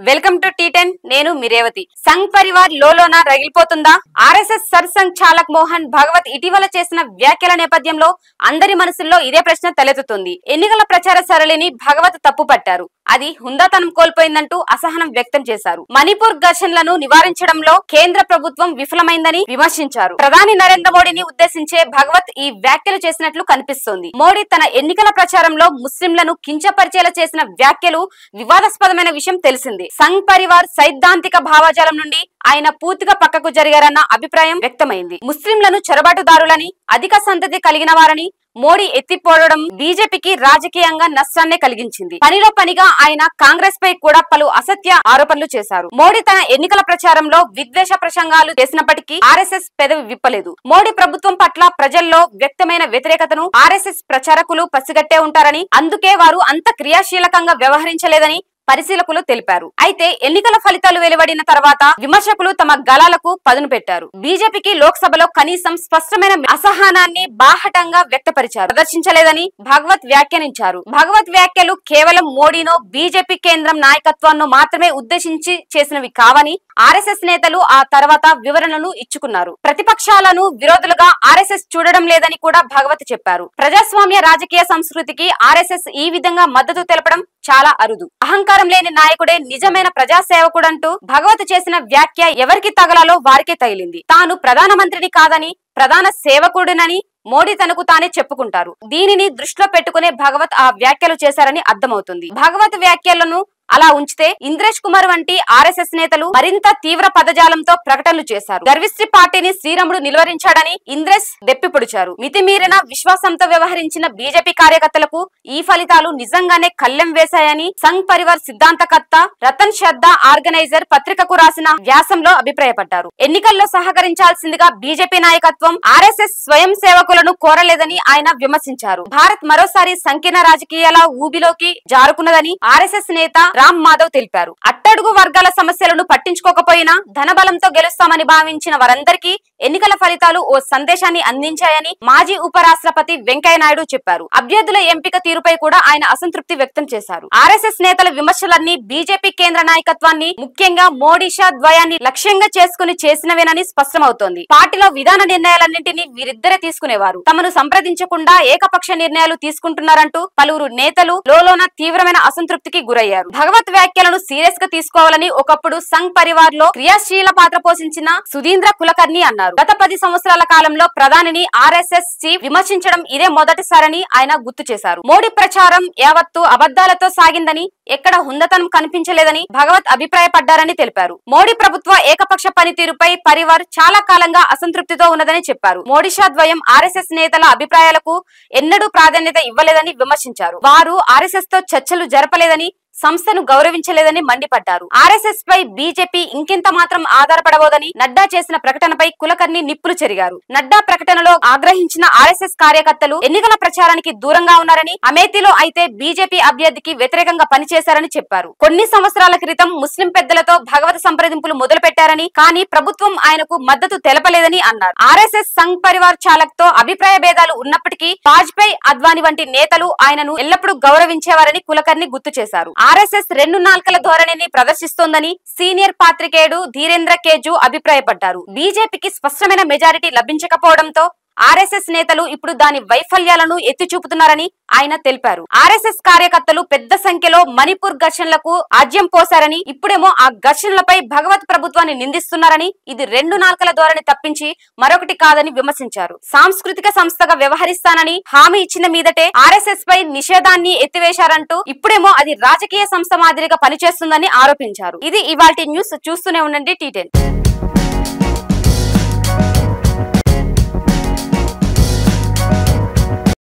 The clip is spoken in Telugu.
వెల్కమ్ టు టీ టెన్ నేను మిరేవతి సంఘ్ పరివార్ లోలోన రగిలిపోతుందా ఆర్ఎస్ఎస్ సర్సంఘ్ చాలక్ మోహన్ భగవత్ ఇటీవల చేసిన వ్యాఖ్యల నేపథ్యంలో అందరి మనసుల్లో ఇదే ప్రశ్న తలెత్తుతుంది ఎన్నికల ప్రచార సరళిని భగవత్ తప్పుపట్టారు అది హుందాతనం కోల్పోయిందంటూ అసహనం వ్యక్తం చేశారు మణిపూర్ ఘర్షణలను నివారించడంలో కేంద్ర ప్రభుత్వం విఫలమైందని విమర్శించారు ప్రధాని నరేంద్ర మోడీని ఉద్దేశించే భగవత్ ఈ వ్యాఖ్యలు చేసినట్లు కనిపిస్తోంది మోడీ తన ఎన్నికల ప్రచారంలో ముస్లింలను కించపరిచేలా చేసిన వ్యాఖ్యలు వివాదాస్పదమైన విషయం తెలిసింది సంఘ్ పరివార్ సైద్ధాంతిక భావజాలం నుండి ఆయన పూర్తిగా పక్కకు జరిగారన్న అభిప్రాయం వ్యక్తమైంది ముస్లింలను చొరబాటుదారులని అధిక సంతతి కలిగిన వారని మోడీ ఎత్తిపోవడం బీజేపీకి రాజకీయంగా నష్టాన్నే కలిగించింది పనిలో పనిగా ఆయన కాంగ్రెస్ పై కూడా పలు అసత్య ఆరోపణలు చేశారు మోడీ తన ఎన్నికల ప్రచారంలో విద్వేష ప్రసంగాలు చేసినప్పటికీ ఆర్ఎస్ఎస్ పెదవి విప్పలేదు మోడీ ప్రభుత్వం పట్ల ప్రజల్లో వ్యక్తమైన వ్యతిరేకతను ఆర్ఎస్ఎస్ ప్రచారకులు పసిగట్టే ఉంటారని అందుకే వారు అంత క్రియాశీలకంగా వ్యవహరించలేదని పరిశీలకులు తెలిపారు అయితే ఎన్నికల ఫలితాలు వెలువడిన తర్వాత విమర్శకులు తమ గళాలకు పదును పెట్టారు బీజేపీకి లోక్సభలో కనీసం స్పష్టమైన అసహనాన్ని బాహటంగా వ్యక్తపరిచారు ప్రదర్శించలేదని భగవత్ వ్యాఖ్యానించారు భగవత్ వ్యాఖ్యలు కేవలం మోడీనో బీజేపీ కేంద్రం నాయకత్వాన్ని మాత్రమే ఉద్దేశించి చేసినవి కావని ఆర్ఎస్ఎస్ నేతలు ఆ తర్వాత వివరణలు ఇచ్చుకున్నారు ప్రతిపక్షాలను విరోధులుగా ఆర్ఎస్ఎస్ చూడడం లేదని కూడా భగవత్ చెప్పారు ప్రజాస్వామ్య రాజకీయ సంస్కృతికి ఆర్ఎస్ఎస్ ఈ విధంగా మద్దతు తెలపడం చాలా అరుదు అహంకారం లేని నాయకుడే నిజమైన ప్రజాసేవకుడంటూ భగవత్ చేసిన వ్యాఖ్య ఎవరికి తగలాలో వారికే తగిలింది తాను ప్రధానమంత్రిని కాదని ప్రధాన సేవకుడినని మోడీ తనకు తానే చెప్పుకుంటారు దీనిని దృష్టిలో పెట్టుకునే భగవత్ ఆ వ్యాఖ్యలు చేశారని అర్థమవుతుంది భగవత్ వ్యాఖ్యలను అలా ఉంచితే ఇంద్రేష్ కుమార్ వంటి ఆర్ఎస్ఎస్ నేతలు మరింత తీవ్ర పదజాలంతో ప్రకటనలు చేశారు గర్విష్టి పార్టీని శ్రీరాముడు నిలువరించాడని ఇంద్రేష్ దెప్పిపొడిచారు మితిమీరిన విశ్వాసంతో వ్యవహరించిన బీజేపీ కార్యకర్తలకు ఈ ఫలితాలు నిజంగానే కళ్ళెం వేశాయని సంఘ్ పరివార్ సిద్ధాంతకర్త రతన్ శ్రద్ధ ఆర్గనైజర్ పత్రికకు రాసిన వ్యాసంలో అభిప్రాయపడ్డారు ఎన్నికల్లో సహకరించాల్సిందిగా బీజేపీ నాయకత్వం ఆర్ఎస్ఎస్ స్వయం సేవకులను కోరలేదని ఆయన విమర్శించారు భారత్ మరోసారి సంకీర్ణ రాజకీయాల ఊబిలోకి జారుకున్నదని ఆర్ఎస్ఎస్ నేత రామ్ మాధవ్ తెలిపారు అట్టడుగు వర్గాల సమస్యలను పట్టించుకోకపోయినా ధనబలంతో గెలుస్తామని భావించిన వారందరికీ ఎన్నికల ఫలితాలు ఓ సందేశాన్ని అందించాయని మాజీ ఉపరాష్ట్రపతి వెంకయ్య నాయుడు చెప్పారు అభ్యర్థుల ఎంపిక తీరుపై కూడా ఆయన అసంతృప్తి వ్యక్తం చేశారు ఆర్ఎస్ఎస్ నేతల విమర్శలన్నీ బీజేపీ కేంద్ర నాయకత్వాన్ని ముఖ్యంగా మోడీ షా ద్వయాన్ని లక్ష్యంగా చేసుకుని చేసినవేనని స్పష్టమవుతోంది పార్టీలో విధాన నిర్ణయాలన్నింటినీ వీరిద్దరే తీసుకునేవారు తమను సంప్రదించకుండా ఏకపక్ష నిర్ణయాలు తీసుకుంటున్నారంటూ పలువురు నేతలు లోలోన తీవ్రమైన అసంతృప్తికి గురయ్యారు భగవత్ వ్యాఖ్యలను సీరియస్ గా తీసుకోవాలని ఒకప్పుడు సంఘ్ పరివార్ లో క్రియాశీల పాత్ర పోషించిన సుధీంద్ర కులకర్ణి అన్నారు గత పది సంవత్సరాల కాలంలో ప్రధానిని ఆర్ఎస్ఎస్ చీఫ్ విమర్శించడం ఇదే మొదటిసారని ఆయన గుర్తు చేశారు మోడీ ప్రచారం యావత్తు అబద్దాలతో సాగిందని ఎక్కడ హుందతనం కనిపించలేదని భగవత్ అభిప్రాయపడ్డారని తెలిపారు మోడీ ప్రభుత్వ ఏకపక్ష పనితీరుపై పరివార్ చాలా కాలంగా అసంతృప్తితో ఉన్నదని చెప్పారు మోడీ షా ద్వయం ఆర్ఎస్ఎస్ నేతల అభిప్రాయాలకు ఎన్నడూ ప్రాధాన్యత ఇవ్వలేదని విమర్శించారు వారు ఆర్ఎస్ఎస్ తో చర్చలు జరపలేదని సంస్థను గౌరవించలేదని మండిపడ్డారు ఆర్ఎస్ఎస్ పై బీజేపీ ఇంకెంత మాత్రం ఆధారపడబోదని నడ్డా చేసిన ప్రకటనపై కులకర్ణి నిప్పులు చెరిగారు నడ్డా ప్రకటనలో ఆగ్రహించిన ఆర్ఎస్ఎస్ కార్యకర్తలు ఎన్నికల ప్రచారానికి దూరంగా ఉన్నారని అమేథీలో అయితే బీజేపీ అభ్యర్థికి వ్యతిరేకంగా పనిచేశారని చెప్పారు కొన్ని సంవత్సరాల క్రితం ముస్లిం పెద్దలతో భగవత సంప్రదింపులు మొదలు పెట్టారని కానీ ప్రభుత్వం ఆయనకు మద్దతు తెలపలేదని అన్నారు ఆర్ఎస్ఎస్ సంఘ్ పరివార్ చాలక్ తో అభిప్రాయ భేదాలు ఉన్నప్పటికీ వాజ్పేయి అద్వాని వంటి నేతలు ఆయనను ఎల్లప్పుడూ గౌరవించేవారని కులకర్ణి గుర్తు చేశారు ఆర్ఎస్ఎస్ రెండు నాల్కల ధోరణిని ప్రదర్శిస్తోందని సీనియర్ పాత్రికేయుడు ధీరేంద్ర కేజు అభిప్రాయపడ్డారు బీజేపీకి స్పష్టమైన మెజారిటీ లభించకపోవడంతో ఆర్ఎస్ఎస్ నేతలు ఇప్పుడు దాని వైఫల్యాలను ఎత్తి చూపుతున్నారని ఆయన తెలిపారు ఆర్ఎస్ఎస్ కార్యకర్తలు పెద్ద సంఖ్యలో మణిపూర్ ఘర్షణలకు ఆజ్యం పోశారని ఇప్పుడేమో ఆ ఘర్షణలపై భగవత్ ప్రభుత్వాన్ని నిందిస్తున్నారని ఇది రెండు నాల్కల ధోరణి తప్పించి మరొకటి కాదని విమర్శించారు సాంస్కృతిక సంస్థగా వ్యవహరిస్తానని హామీ ఇచ్చిన మీదటే ఆర్ఎస్ఎస్ పై నిషేధాన్ని ఎత్తివేశారంటూ ఇప్పుడేమో అది రాజకీయ సంస్థ మాదిరిగా పనిచేస్తుందని ఆరోపించారు ఇది ఇవాల్టి న్యూస్ చూస్తూనే ఉండండి టీ